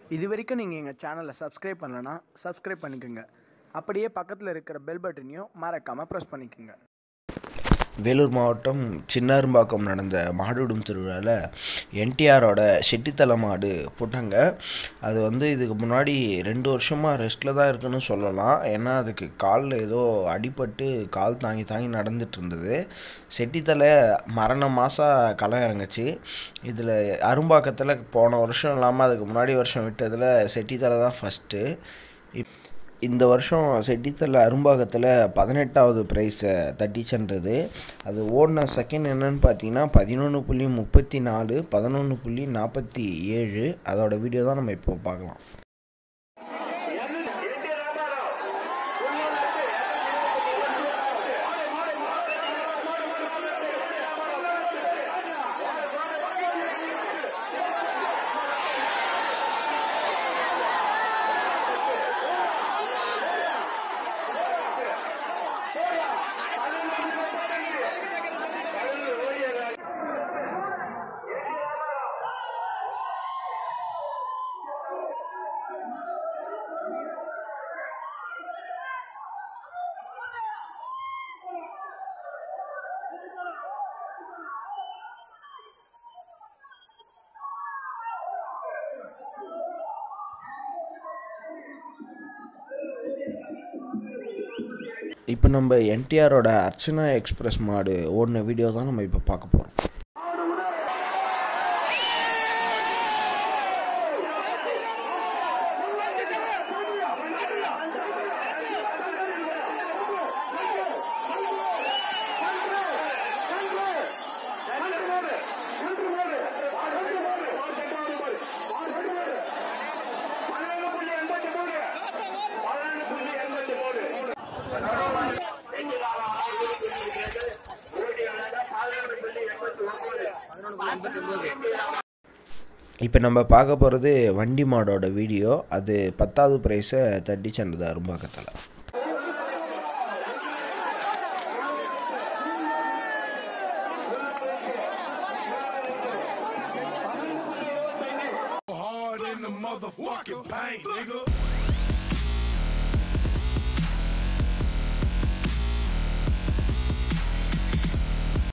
இது வரைக்கும் நீங்கள் எங்கள் சேனலை சப்ஸ்கிரைப் பண்ணலன்னா சப்ஸ்கிரைப் பண்ணிக்கோங்க அப்படியே பக்கத்தில் இருக்கிற பெல் பட்டனையும் மறக்காமல் ப்ரெஸ் பண்ணிக்கோங்க வேலூர் மாவட்டம் சின்னாரும்பாக்கம் நடந்த மாடுவிடும் திருவிழாவில் என்டிஆரோட செட்டித்தலை மாடு போட்டாங்க அது வந்து இதுக்கு முன்னாடி ரெண்டு வருஷமாக ரெஸ்ட்டில் தான் இருக்குன்னு சொல்லலாம் ஏன்னா அதுக்கு காலில் ஏதோ அடிபட்டு கால் தாங்கி தாங்கி நடந்துட்டு இருந்தது செட்டித்தலை மரண மாதம் களம் இறங்குச்சு இதில் அரும்பாக்கத்தில் போன வருஷம் இல்லாமல் அதுக்கு முன்னாடி வருஷம் விட்டதில் செட்டித்தலை தான் ஃபஸ்ட்டு இப் இந்த வருஷம் செட்டித்தலை அரும்பாகத்தில் பதினெட்டாவது ப்ரைஸை தட்டி சென்றது அது ஓடின செகண்ட் என்னன்னு பார்த்தீங்கன்னா பதினொன்று புள்ளி முப்பத்தி நாலு பதினொன்று புள்ளி நாற்பத்தி ஏழு அதோட வீடியோ தான் நம்ம இப்போ பார்க்கலாம் இப்போ நம்ம என்டிஆரோட அர்ச்சனா எக்ஸ்பிரஸ் மாடு ஓடின வீடியோ தான் நம்ம இப்போ பார்க்க போகிறோம் இப்போ நம்ம பார்க்க போகிறது வண்டி மாடோட வீடியோ அது பத்தாவது ப்ரைஸை தட்டி சென்றது அரும்பாக்கத்தில் hard in the motherfucking paint, nigga.